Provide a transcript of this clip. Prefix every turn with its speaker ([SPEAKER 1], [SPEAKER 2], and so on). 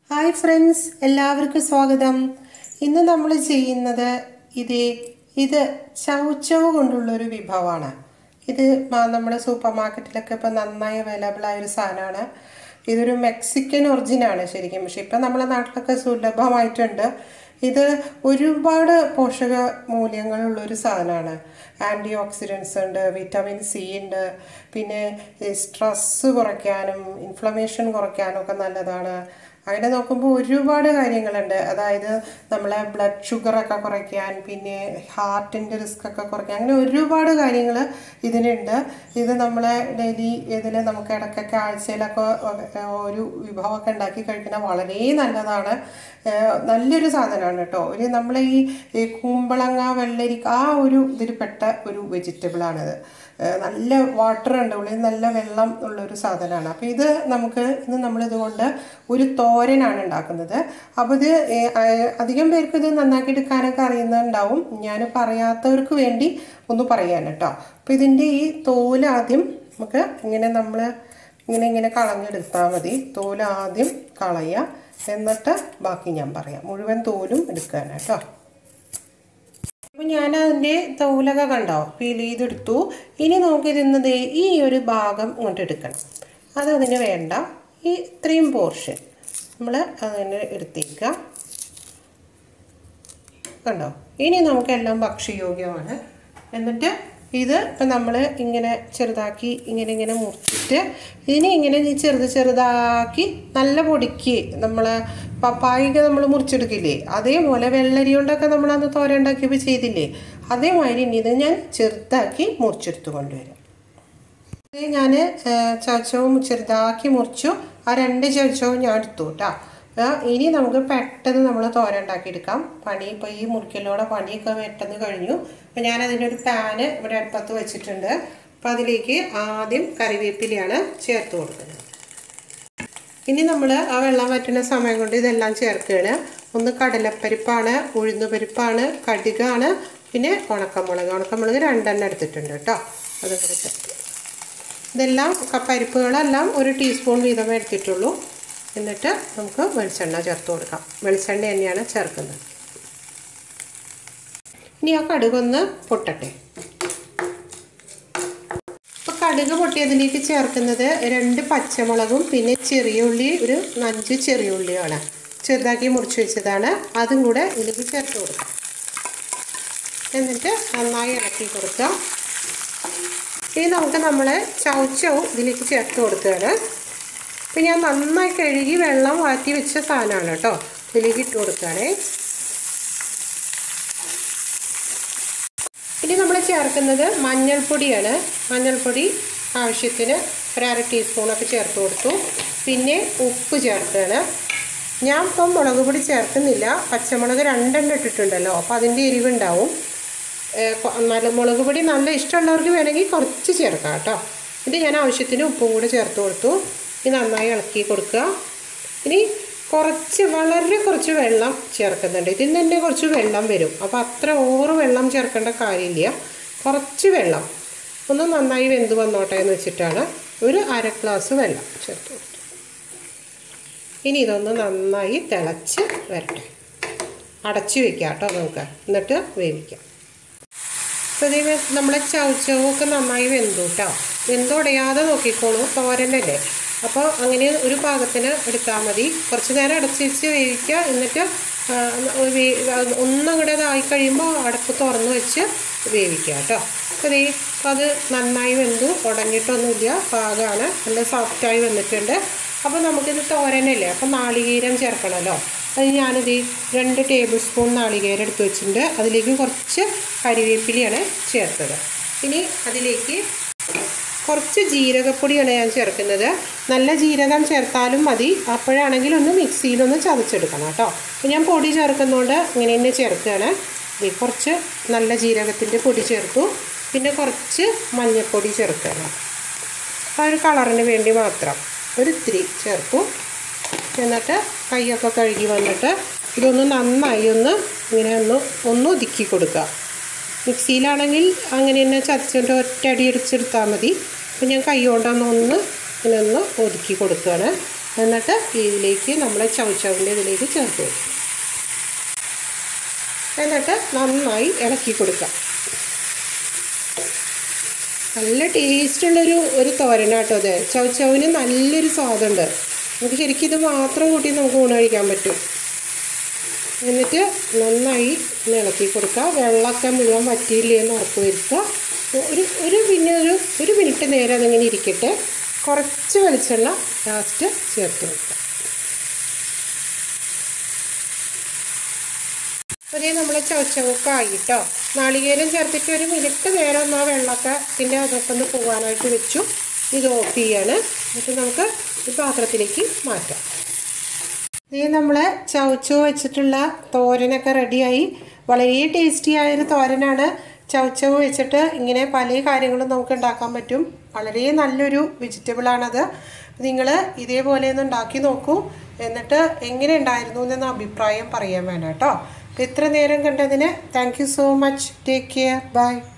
[SPEAKER 1] hi friends എല്ലാവർക്കും സ്വാഗതം ഇന്ന് നമ്മൾ ചെയ്യുന്നത് ഇത് ഇത് ചവച്ചവ് കൊണ്ടുള്ളൊരു വിഭവമാണ് ഇത് മ- നമ്മുടെ സൂപ്പർ മാർക്കറ്റിലൊക്കെ ഇപ്പോൾ നന്നായി അവൈലബിൾ ആയ ഒരു സാധനമാണ് ഇതൊരു മെക്സിക്കൻ ഒറിജിനാണ് ശരിക്കും പക്ഷെ ഇപ്പം നമ്മുടെ നാട്ടിലൊക്കെ സുലഭമായിട്ടുണ്ട് ഇത് ഒരുപാട് പോഷക മൂല്യങ്ങളുള്ളൊരു സാധനമാണ് ആൻറ്റി ഓക്സിഡൻസ് ഉണ്ട് വിറ്റാമിൻ സി ഉണ്ട് പിന്നെ സ്ട്രെസ്സ് കുറയ്ക്കാനും ഇൻഫ്ലമേഷൻ കുറയ്ക്കാനും ഒക്കെ നല്ലതാണ് അങ്ങനെ നോക്കുമ്പോൾ ഒരുപാട് കാര്യങ്ങളുണ്ട് അതായത് നമ്മളെ ബ്ലഡ് ഷുഗറൊക്കെ കുറയ്ക്കാൻ പിന്നെ ഹാർട്ടിൻ്റെ റിസ്ക് ഒക്കെ കുറയ്ക്കാൻ അങ്ങനെ ഒരുപാട് കാര്യങ്ങൾ ഇതിനുണ്ട് ഇത് നമ്മളെ ഡെയിലി ഇതിൽ നമുക്ക് ഇടയ്ക്കൊക്കെ ആഴ്ചയിലൊക്കെ ഒരു വിഭവമൊക്കെ ഉണ്ടാക്കി കഴിക്കുന്നത് വളരെ നല്ലതാണ് ഏഹ് നല്ലൊരു സാധനമാണ് കേട്ടോ ഒരു നമ്മളെ ഈ ഈ കുമ്പളങ്ങ വെള്ളരിക്ക ആ ഒരു ഇതിൽ പെട്ട ഒരു വെജിറ്റബിളാണിത് ഏഹ് നല്ല വാട്ടർ ഉണ്ട് ഉള്ളിൽ നല്ല വെള്ളം ഉള്ളൊരു സാധനമാണ് അപ്പോൾ ഇത് നമുക്ക് ഇന്ന് നമ്മളിതുകൊണ്ട് ഒരു തോരനാണ് ഉണ്ടാക്കുന്നത് അപ്പോൾ ഇത് ഏഹ് ആ- അധികം പേർക്ക് ഇത് നന്നാക്കി എടുക്കാനൊക്കെ അറിയുന്നുണ്ടാവും ഞാൻ പറയാത്തവർക്ക് വേണ്ടി ഒന്ന് പറയാൻ കേട്ടോ അപ്പോൾ ഇതിൻ്റെ ഈ തോല് ആദ്യം നമുക്ക് ഇങ്ങനെ നമ്മൾ ഇങ്ങനെ ഇങ്ങനെ കളഞ്ഞെടുത്താൽ മതി തോല് ആദ്യം കളയുക എന്നിട്ട് ബാക്കി ഞാൻ പറയാം മുഴുവൻ തോലും എടുക്കാൻ കേട്ടോ അപ്പോൾ ഞാൻ അതിൻ്റെ തൗലക കണ്ടോ പീൽ ചെയ്തെടുത്തു ഇനി നമുക്ക് ഇതിന്നത് ഈ ഒരു ഭാഗം ഇങ്ങോട്ട് എടുക്കണം അതതിന് വേണ്ട ഈ ഇത്രയും പോർഷൻ നമ്മൾ അതിന് എടുത്തേക്കുക കണ്ടോ ഇനി നമുക്കെല്ലാം ഭക്ഷ്യയോഗ്യമാണ് എന്നിട്ട് ഇത് ഇപ്പം നമ്മൾ ഇങ്ങനെ ചെറുതാക്കി ഇങ്ങനെ ഇങ്ങനെ മുറിച്ചിട്ട് ഇതിനെ ഇങ്ങനെ ഈ ചെറുത് ചെറുതാക്കി നല്ല പൊടിക്ക് നമ്മൾ പപ്പായൊക്കെ നമ്മൾ മുറിച്ചെടുക്കില്ലേ അതേപോലെ വെള്ളരി കൊണ്ടൊക്കെ നമ്മൾ അന്ന് തോര ഉണ്ടാക്കിയപ്പോൾ ചെയ്തില്ലേ അതേമാതിരി ഇനി ഇത് ഞാൻ ചെറുതാക്കി മുറിച്ചെടുത്ത് കൊണ്ടുവരാം ഇത് ഞാൻ ചവച്ചവും ചെറുതാക്കി മുറിച്ചു ആ രണ്ട് ചവച്ചവും ഞാൻ എടുത്തു കേട്ടോ ആ, ഇനി നമുക്ക് പെട്ടെന്ന് നമ്മൾ തോര ഉണ്ടാക്കിയെടുക്കാം പണി ഇപ്പോൾ ഈ മുറിക്കലോടെ പണിയൊക്കെ പെട്ടെന്ന് കഴിഞ്ഞു അപ്പോൾ ഞാൻ അതിനൊരു പാന് ഇവിടെ അടുപ്പത്ത് വെച്ചിട്ടുണ്ട് അപ്പോൾ അതിലേക്ക് ആദ്യം കറിവേപ്പിലയാണ് ചേർത്ത് കൊടുക്കുന്നത് ഇനി നമ്മൾ ആ വെള്ളം വറ്റുന്ന സമയം കൊണ്ട് ഇതെല്ലാം ചേർക്കുകയാണ് ഒന്ന് കടലപ്പരിപ്പാണ് ഉഴുന്നുപരിപ്പാണ് കടുകാണ് പിന്നെ ഉണക്കമുളക് ഉണക്കമുളക് രണ്ടെണ്ണം എടുത്തിട്ടുണ്ട് കേട്ടോ അത് കൂടെ ചേർത്ത് ഇതെല്ലാം ക- പരിപ്പുകളെല്ലാം ഒരു ടീസ്പൂൺ വീതമേ എടുത്തിട്ടുള്ളൂ എന്നിട്ട് നമുക്ക് വെളിച്ചെണ്ണ ചേർത്ത് കൊടുക്കാം വെളിച്ചെണ്ണ തന്നെയാണ് ചേർക്കുന്നത് ഇനി ആ കടുകൊന്ന് പൊട്ടട്ടെ ഇപ്പോൾ കടുക് പൊട്ടിയതിലേക്ക് ചേർക്കുന്നത് രണ്ട് പച്ചമുളകും പിന്നെ ചെറിയ ഉള്ളി ഒരു അഞ്ച് ചെറിയ ഉള്ളിയാണ് ചെറുതാക്കി മുറിച്ച് വെച്ചതാണ് അതും കൂടെ ഇതിലേക്ക് ചേർത്ത് കൊടുക്കാം എന്നിട്ട് നന്നായി ഇളക്കി കൊടുക്കാം ഇനി നമുക്ക് നമ്മൾ ചവച്ചവും ഇതിലേക്ക് ചേർത്ത് കൊടുക്കുകയാണ് ഇപ്പം ഞാൻ നന്നായി കഴുകി വെള്ളം വാറ്റി വെച്ച സാധനമാണ് കേട്ടോ ഇതിലേക്ക് ഇട്ട് കൊടുക്കുകയാണേ ഇനി നമ്മൾ ചേർക്കുന്നത് മഞ്ഞൾപ്പൊടിയാണ് മഞ്ഞൾപ്പൊടി ആവശ്യത്തിന് ഒരു അര ടീസ്പൂണൊക്കെ ചേർത്ത് കൊടുത്തു പിന്നെ ഉപ്പ് ചേർക്കുകയാണ് ഞാൻ ഇപ്പം മുളക് പൊടി ചേർക്കുന്നില്ല പച്ചമുളക് രണ്ടെണ്ണം ഇട്ടിട്ടുണ്ടല്ലോ അപ്പോൾ അതിൻ്റെ എരിവുണ്ടാവും ഏഹ് കൊ- നല്ല മുളക് പൊടി നല്ല ഇഷ്ടമുള്ളവർക്ക് വേണമെങ്കിൽ കുറച്ച് ചേർക്കാം കേട്ടോ ഇത് ഞാൻ ആവശ്യത്തിന് ഉപ്പും കൂടെ ചേർത്ത് കൊടുത്തു ഇനി നന്നായി ഇളക്കി കൊടുക്കുക ഇനി കുറച്ച് വളരെ കുറച്ച് വെള്ളം ചേർക്കുന്നുണ്ട് ഇതിൽ നിന്ന് തന്നെ കുറച്ച് വെള്ളം വരും അപ്പോൾ അത്ര ഓവർ വെള്ളം ചേർക്കേണ്ട കാര്യമില്ല കുറച്ച് വെള്ളം ഒന്ന് നന്നായി വെന്ത് വന്നോട്ടെ എന്ന് വെച്ചിട്ടാണ് ഒരു അര ഗ്ലാസ് വെള്ളം ചേർത്ത് കൊടുത്തു ഇനി ഇതൊന്ന് നന്നായി തിളച്ച് വരട്ടെ അടച്ച് വെക്കാം കേട്ടോ നമുക്ക് എന്നിട്ട് വേവിക്കാം അപ്പോൾ ഇത് നമ്മളെ ചവച്ചവൊക്കെ നന്നായി വെന്തു കേട്ടോ വെന്തുടയാതെ നോക്കിക്കോളൂ തോരനല്ലേ അപ്പോൾ അങ്ങനെ ഒരു പാകത്തിന് എടുത്താൽ മതി കുറച്ച് നേരം അടച്ച് വെച്ച് വേവിക്കുക എന്നിട്ട് ആ, വേ- ഒന്നങ്ങടെ ഇതായി കഴിയുമ്പോൾ അടപ്പ് തുറന്ന് വെച്ച് വേവിക്കുക കേട്ടോ അപ്പോൾ ദേ അപ്പോൾ അത് നന്നായി വെന്തു ഉടഞ്ഞിട്ടൊന്നുമില്ല പാകമാണ് നല്ല സോഫ്റ്റായി വന്നിട്ടുണ്ട് അപ്പോൾ നമുക്കിത് തോരനല്ലേ അപ്പോൾ നാളികേരം ചേർക്കണമല്ലോ അത് ഞാനിത് ഈ രണ്ട് ടേബിൾ സ്പൂൺ നാളികേരം എടുത്ത് വെച്ചിട്ടുണ്ട് അതിലേക്ക് കുറച്ച് കരിവേപ്പിലയാണ് ചേർത്തത് ഇനി അതിലേക്ക് കുറച്ച് ജീരകപ്പൊടിയാണ് ഞാൻ ചേർക്കുന്നത് നല്ല ജീരകം ചേർത്താലും മതി അപ്പോഴാണെങ്കിൽ ഒന്ന് മിക്സിയിലൊന്ന് ചതച്ചെടുക്കണം കേട്ടോ അപ്പോൾ ഞാൻ പൊടി ചേർക്കുന്നതുകൊണ്ട് ഇങ്ങനെ തന്നെ ചേർക്കുകയാണ് ദേ കുറച്ച് നല്ല ജീരകത്തിൻ്റെ പൊടി ചേർത്തു പിന്നെ കുറച്ച് മഞ്ഞൾപ്പൊടി ചേർക്കുകയാണ് ആ ഒരു കളറിന് വേണ്ടി മാത്രം ഒരു ഇത്തിരി ചേർത്തു എന്നിട്ട് കൈയൊക്കെ കഴുകി വന്നിട്ട് ഇതൊന്ന് നന്നായി ഒന്ന് ഇങ്ങനെ ഒന്ന് ഒന്ന് ഒതുക്കി കൊടുക്കുക മിക്സിയിലാണെങ്കിൽ അങ്ങനെ തന്നെ ചതച്ചിട്ട് ഒറ്റ അടി അടിച്ചെടുത്താൽ മതി അപ്പം ഞാൻ കൈ കൊണ്ടൊന്ന് ഒന്ന് ഇങ്ങനെ ഒന്ന് ഒതുക്കി കൊടുക്കുകയാണ് എന്നിട്ട് ഇതിലേക്ക് നമ്മളെ ചവച്ചവിൻ്റെ ഇതിലേക്ക് ചേർത്ത് കൊടുക്കും എന്നിട്ട് നന്നായി ഇളക്കി കൊടുക്കാം നല്ല ടേസ്റ്റുള്ളൊരു ഒരു തോരനാട്ടോ അത് ചവച്ചവിന് നല്ലൊരു സ്വാദുണ്ട് നമുക്ക് ശരിക്കും ഇത് മാത്രം കൂട്ടി നമുക്ക് ഊണ് കഴിക്കാൻ പറ്റും എന്നിട്ട് നന്നായി ഒന്ന് ഇളക്കി കൊടുക്കുക വെള്ളമൊക്കെ മുഴുവൻ വറ്റിയില്ലേ എന്ന് ഉറപ്പ് വരുത്തുക ഒരു ഒരു പിന്നെ ഒരു ഒരു മിനിറ്റ് നേരം അതിങ്ങനെ ഇരിക്കട്ടെ കുറച്ച് വെളിച്ചെണ്ണ ലാസ്റ്റ് ചേർത്ത് കൊടുക്കുക അതേ നമ്മൾ ചവച്ചവൊക്കെ ആയിട്ടോ നാളികേരം ചേർത്തിട്ട് ഒരു മിനിറ്റ് നേരം ഒന്ന് ആ വെള്ളമൊക്കെ ഇതിൻ്റെ അതൊക്കെ ഒന്ന് പോകാനായിട്ട് വെച്ചു ഇത് ഓഫ് ചെയ്യാണ് എന്നിട്ട് നമുക്ക് ഈ പാത്രത്തിലേക്ക് മാറ്റാം ഇത് നമ്മൾ ചവച്ചോ വെച്ചിട്ടുള്ള തോരനൊക്കെ റെഡിയായി വളരെ ടേസ്റ്റി ആയൊരു തോരനാണ് ചവച്ചവ് വെച്ചിട്ട് ഇങ്ങനെ പല കാര്യങ്ങളും നമുക്ക് ഉണ്ടാക്കാൻ പറ്റും വളരെ നല്ലൊരു വെജിറ്റബിളാണത് നിങ്ങൾ ഇതേപോലെ ഒന്ന് ഉണ്ടാക്കി നോക്കൂ എന്നിട്ട് എങ്ങനെ ഉണ്ടായിരുന്നു എന്ന അഭിപ്രായം പറയാൻ വേണം കേട്ടോ ഇത്ര നേരം കണ്ടതിന് thank you so much take care by